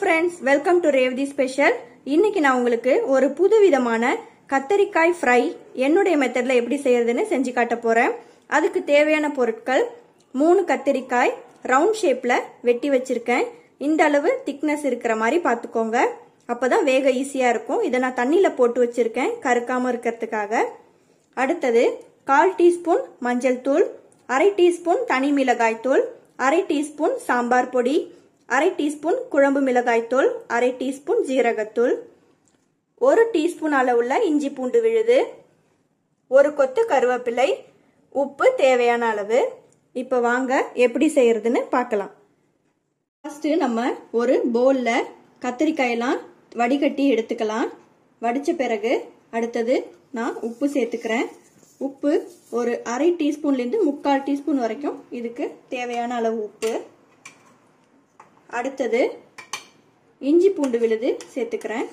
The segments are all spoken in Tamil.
friends welcome to Revathi special இன்னைக்கு நான் உங்களுக்கு ஒரு புது விதமான கத்தரிக்காய் ஃப்ரை என்னுடைய மெத்தட்ல எப்படி செய்யறதுன்னு செஞ்சு காட்ட போறேன் அதுக்கு தேவையான பொருட்கள் மூணு கத்தரிக்காய் ரவுண்ட் ஷேப்ல வெட்டி வச்சிருக்கேன் இந்த அளவு திக்னஸ் இருக்கிற மாதிரி பார்த்துக்கோங்க அப்பதான் வேக ஈஸியா இருக்கும் இதை நான் தண்ணியில போட்டு வச்சிருக்கேன் கருக்காம இருக்கிறதுக்காக அடுத்தது கால் டீஸ்பூன் மஞ்சள் தூள் அரை டீஸ்பூன் தனி மிளகாய் தூள் அரை டீஸ்பூன் சாம்பார் பொடி அரை டீஸ்பூன் குழம்பு மிளகாய் தூள் அரை டீஸ்பூன் ஜீரகத்தூள் ஒரு டீஸ்பூன் அளவுள்ள இஞ்சி பூண்டு விழுது ஒரு கொத்து கருவேப்பிலை உப்பு தேவையான அளவு இப்போ வாங்க எப்படி செய்யறதுன்னு பார்க்கலாம் ஃபர்ஸ்ட் நம்ம ஒரு பவுல்ல கத்திரிக்காயெல்லாம் வடிகட்டி எடுத்துக்கலாம் வடிச்ச பிறகு அடுத்தது நான் உப்பு சேர்த்துக்கிறேன் உப்பு ஒரு அரை டீஸ்பூன்லேருந்து முக்கால் டீஸ்பூன் வரைக்கும் இதுக்கு தேவையான அளவு உப்பு அடுத்தது இஞ்சி பூண்டு விழுது சேர்த்துக்கிறேன்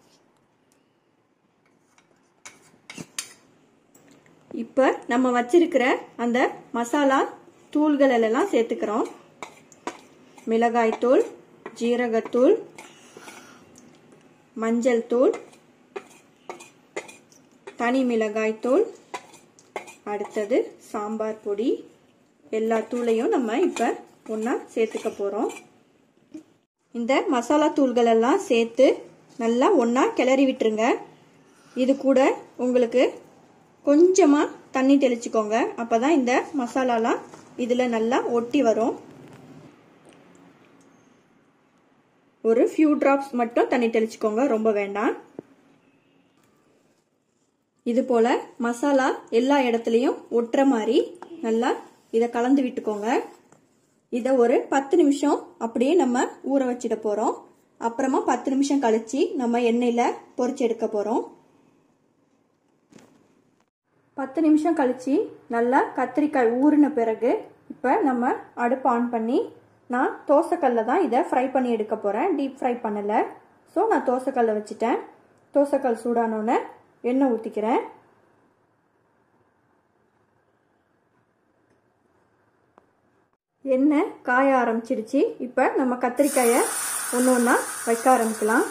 இப்போ நம்ம வச்சிருக்கிற அந்த மசாலா தூள்கள் எல்லாம் சேர்த்துக்கிறோம் மிளகாய் தூள் ஜீரகத்தூள் மஞ்சள் தூள் தனி மிளகாய் தூள் அடுத்தது சாம்பார் பொடி எல்லா தூளையும் நம்ம இப்போ ஒன்றா சேர்த்துக்க போகிறோம் இந்த மசாலா தூள்கள் எல்லாம் சேர்த்து நல்லா ஒன்றா கிளறி விட்டுருங்க இது கூட உங்களுக்கு கொஞ்சமாக தண்ணி தெளிச்சுக்கோங்க அப்போ தான் இந்த மசாலாலாம் இதில் நல்லா ஒட்டி வரும் ஒரு ஃபியூ ட்ராப்ஸ் மட்டும் தண்ணி தெளிச்சுக்கோங்க ரொம்ப வேண்டாம் இது போல மசாலா எல்லா இடத்துலையும் ஒட்டுற மாதிரி நல்லா இதை கலந்து விட்டுக்கோங்க இதை ஒரு பத்து நிமிஷம் அப்படியே நம்ம ஊற வச்சிட போகிறோம் அப்புறமா பத்து நிமிஷம் கழிச்சு நம்ம எண்ணெயில் பொரிச்சு எடுக்க போகிறோம் பத்து நிமிஷம் கழிச்சு நல்லா கத்திரிக்காய் ஊறின பிறகு இப்போ நம்ம அடுப்பு ஆன் பண்ணி நான் தோசைக்கல்ல தான் இதை ஃப்ரை பண்ணி எடுக்க போகிறேன் டீப் ஃப்ரை பண்ணலை ஸோ நான் தோசைக்கல்ல வச்சுட்டேன் தோசைக்கல் சூடானோன்னே எண்ணெய் ஊற்றிக்கிறேன் எண்ணெய் காய ஆரம்பிச்சிருச்சு இப்போ நம்ம கத்திரிக்காயை ஒன்று ஒன்றா வைக்க ஆரம்பிக்கலாம்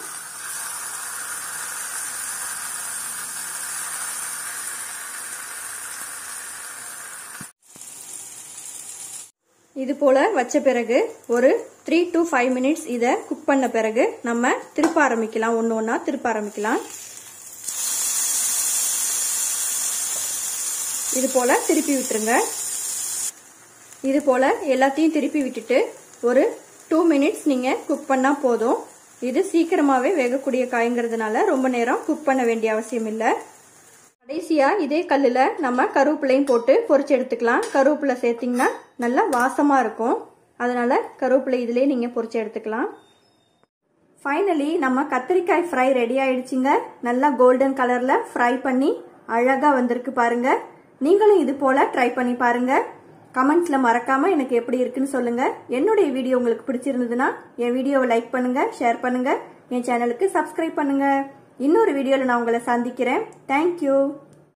இது போல வச்ச பிறகு ஒரு த்ரீ டு ஃபைவ் மினிட்ஸ் இதை குக் பண்ண பிறகு நம்ம திருப்ப ஆரம்பிக்கலாம் ஒன்று ஒன்றா திருப்ப ஆரம்பிக்கலாம் இது போல திருப்பி விட்டுருங்க இது போல எல்லாத்தையும் திருப்பி விட்டுட்டு ஒரு டூ மினிட்ஸ் நீங்கள் குக் பண்ணால் போதும் இது சீக்கிரமாகவே வேகக்கூடிய காய்ங்கிறதுனால ரொம்ப நேரம் குக் பண்ண வேண்டிய அவசியம் இல்லை கடைசியாக இதே கல்லில் நம்ம கருவேப்பிலையும் போட்டு பொரிச்சு எடுத்துக்கலாம் கருவேப்பிலை சேர்த்திங்கன்னா நல்லா வாசமாக இருக்கும் அதனால் கருவேப்பிலை இதிலே நீங்கள் பொரிச்சு எடுத்துக்கலாம் ஃபைனலி நம்ம கத்திரிக்காய் ஃப்ரை ரெடி ஆயிடுச்சுங்க நல்லா கோல்டன் கலரில் ஃப்ரை பண்ணி அழகாக வந்திருக்கு பாருங்க நீங்களும் இது போல் ட்ரை பண்ணி பாருங்க கமெண்ட்ஸ்ல மறக்காம எனக்கு எப்படி இருக்குன்னு சொல்லுங்க என்னுடைய வீடியோ உங்களுக்கு பிடிச்சிருந்ததுன்னா என் வீடியோவை லைக் பண்ணுங்க ஷேர் பண்ணுங்க என் சேனலுக்கு சப்ஸ்கிரைப் பண்ணுங்க இன்னொரு வீடியோவில் நான் உங்களை சந்திக்கிறேன் தேங்க்யூ